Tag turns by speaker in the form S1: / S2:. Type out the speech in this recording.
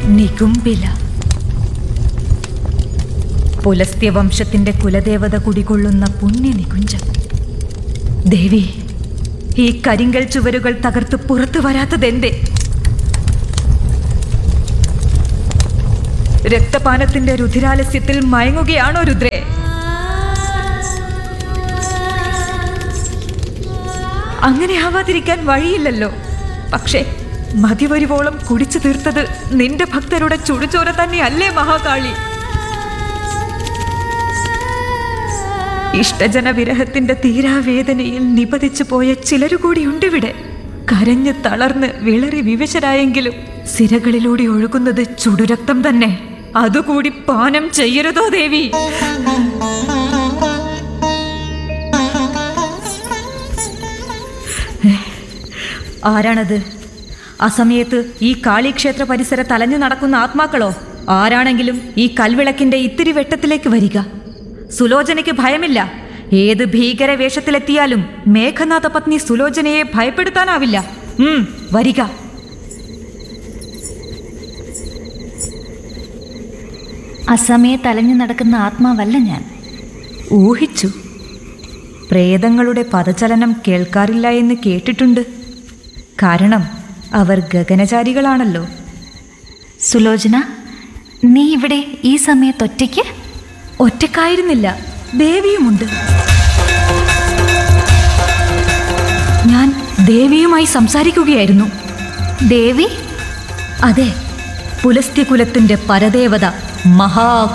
S1: നികുംബില പുലസ്ത്യവംശത്തിന്റെ കുലദേവത കുടികൊള്ളുന്ന പുണ്യ നികുഞ്ചം ദേവി ഈ കരിങ്കൽ ചുവരുകൾ തകർത്ത് പുറത്തു വരാത്തതെന്തേ രക്തപാനത്തിന്റെ രുധിരാലസ്യത്തിൽ മയങ്ങുകയാണോ രുദ്രേ അങ്ങനെ ആവാതിരിക്കാൻ വഴിയില്ലല്ലോ പക്ഷേ മതിവരുവോളം കുടിച്ചു തീർത്തത് നിന്റെ ഭക്തരുടെ ചുടുചോര തന്നെയല്ലേ മഹാകാളി ഇഷ്ടജന വിരഹത്തിന്റെ തീരാവേദനയിൽ നിപതിച്ചു പോയ ചിലരു കൂടിയുണ്ട് ഇവിടെ കരഞ്ഞ് തളർന്ന് വിളറി വിവശരായെങ്കിലും സിരകളിലൂടെ ഒഴുകുന്നത് ചുടുരക്തം തന്നെ അതുകൂടി പാനം ചെയ്യരുതോ ദേവി ആരാണത് ആ സമയത്ത് ഈ കാളിക്ഷേത്ര പരിസരത്ത് അലഞ്ഞു നടക്കുന്ന ആത്മാക്കളോ ആരാണെങ്കിലും ഈ കൽവിളക്കിന്റെ ഇത്തിരി വെട്ടത്തിലേക്ക് വരിക സുലോചനയ്ക്ക് ഭയമില്ല ഏത് ഭീകര വേഷത്തിലെത്തിയാലും മേഘനാഥ പത്നി സുലോചനയെ ഭയപ്പെടുത്താനാവില്ല ഉം, വരിക
S2: അസമയത്ത് അലഞ്ഞു നടക്കുന്ന ആത്മാവല്ല ഞാൻ
S1: ഊഹിച്ചു പ്രേതങ്ങളുടെ പദചലനം കേൾക്കാറില്ല എന്ന് കേട്ടിട്ടുണ്ട് കാരണം അവർ ഗഗനചാരികളാണല്ലോ
S2: സുലോചന നീ ഇവിടെ ഈ സമയത്ത് ഒറ്റയ്ക്ക്
S1: ഒറ്റക്കായിരുന്നില്ല ദേവിയുമുണ്ട് ഞാൻ ദേവിയുമായി സംസാരിക്കുകയായിരുന്നു
S2: ദേവി
S1: അതെ പുലസ്ത്യകുലത്തിന്റെ പരദേവത മഹാ